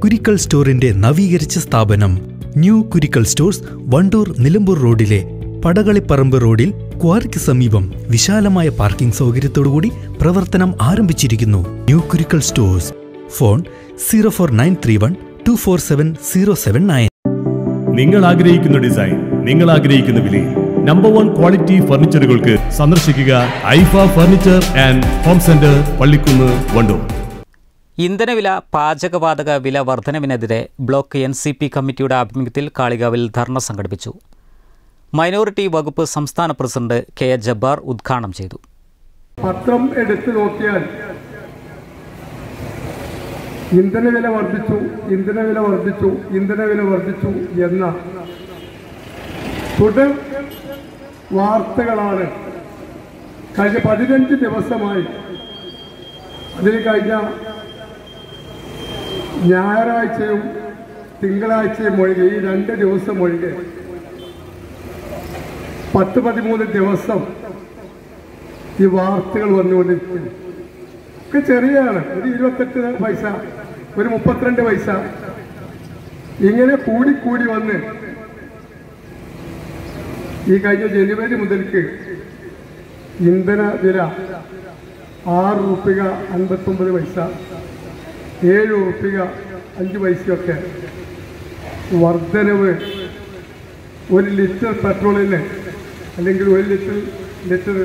കുരിക്കൽ സ്റ്റോറിന്റെ നവീകരിച്ച സ്ഥാപനം ന്യൂ കുരിക്കൽ സ്റ്റോഴ്സ് വണ്ടൂർ നിലമ്പൂർ റോഡിലെ പടകളിപ്പറമ്പ് റോഡിൽ ക്വാറിക്ക് സമീപം വിശാലമായ പാർക്കിംഗ് സൗകര്യത്തോടുകൂടി പ്രവർത്തനം ആരംഭിച്ചിരിക്കുന്നു new Kurikkal stores phone zero four nine three one two four seven zero seven nine നിങ്ങൾ ആഗ്രഹിക്കുന്ന ഡിസൈൻ നിങ്ങൾ ആഗ്രഹിക്കുന്ന വിലയിൽ നമ്പർ വൺ ക്വാളിറ്റി ഫർണിച്ചറുകൾക്ക് സന്ദർശിക്കുക Aifa furniture and home centre Pallikkunnu Wandoor ഇന്ധനവില പാചകവാതക വില വർധനവിനെതിരെ ബ്ലോക്ക് എൻ സി പി കമ്മിറ്റിയുടെ ആഭിമുഖ്യത്തിൽ കാളികാവിൽ ധർണ സംഘടിപ്പിച്ചു മൈനോറിറ്റി വകുപ്പ് സംസ്ഥാന പ്രസിഡന്റ് കെ എ ജബ്ബാർ ഉദ്ഘാടനം ചെയ്തു പത്രം എടുത്തു നോക്കിയാൽ ഇന്ധനവില വർദ്ധിച്ചു ഇന്ധനവില വർദ്ധിച്ചു ഇന്ധനവില വർദ്ധിച്ചു എന്ന തുടർ വാർത്തകളാണ് കഴിഞ്ഞ പതിനഞ്ച് ദിവസമായി അതിന് കഴിഞ്ഞ ഞായറാഴ്ചയും തിങ്കളാഴ്ചയും ഒഴികെ ഈ രണ്ട് ദിവസം ഒഴികെ പത്ത് പതിമൂന്ന് ദിവസം ഈ വാർത്തകൾ വന്നുകൊണ്ടിരിക്കുന്നു ഒക്കെ ചെറിയാണ് ഒരു ഇരുപത്തെട്ട് പൈസ ഒരു മുപ്പത്തിരണ്ട് പൈസ ഇങ്ങനെ കൂടിക്കൂടി വന്ന് ഈ കഴിഞ്ഞ ജനുവരി മുതൽക്ക് ഇന്ധന വില ആറ് റുപ്യ അൻപത്തൊമ്പത് പൈസ ഏഴ് റുപ്യ അഞ്ച് പൈസയൊക്കെ വർധനവ് ഒരു ലിറ്റർ പെട്രോളിന് അല്ലെങ്കിൽ ഒരു ലിറ്റർ ലിറ്റർ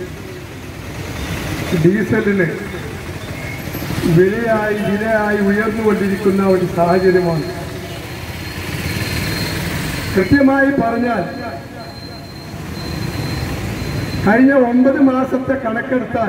ഡീസലിന് വിലയായി വിലയായി ഉയർന്നുകൊണ്ടിരിക്കുന്ന ഒരു സാഹചര്യമാണ് കൃത്യമായി പറഞ്ഞാൽ കഴിഞ്ഞ ഒമ്പത് മാസത്തെ കണക്കെടുത്താൽ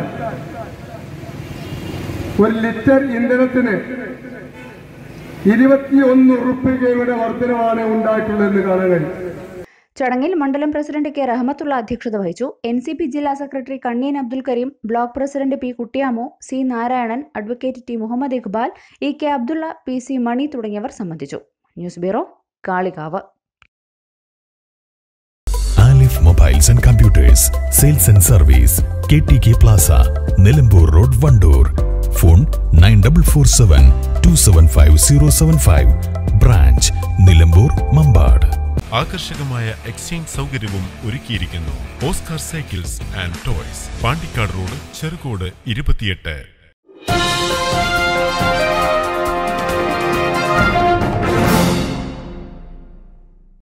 ഒരു ലിറ്റർ ഇന്ധനത്തിന് ഇരുപത്തിയൊന്ന് ഉറുപ്പികയുടെ വർധനമാണ് ഉണ്ടായിട്ടുള്ളതെന്ന് കാണാൻ കഴിയും ചടങ്ങിൽ മണ്ഡലം പ്രസിഡന്റ് കെ റഹമത്തുള്ള അധ്യക്ഷത വഹിച്ചു എൻ സി പി ജില്ലാ secretary Kanneen Abdul Kareem block president P Kuttiyamo C Narayanan advocate T Muhammad Iqbal E K Abdulla P C Mani തുടങ്ങിയവർ സംബന്ധിച്ചു news bureau Kalikavu Alif mobiles and computers sales and service K T K plaza Nilambur road Wandoor phone nine double four seven two seven five zero seven five branch Nilambur Mambad ആകർഷകമായ exchange സൗകര്യവും ഒരുക്കിയിരിക്കുന്നു Oscar cycles and toys Pandikkad road Cherukode ഇരുപത്തിയെട്ട്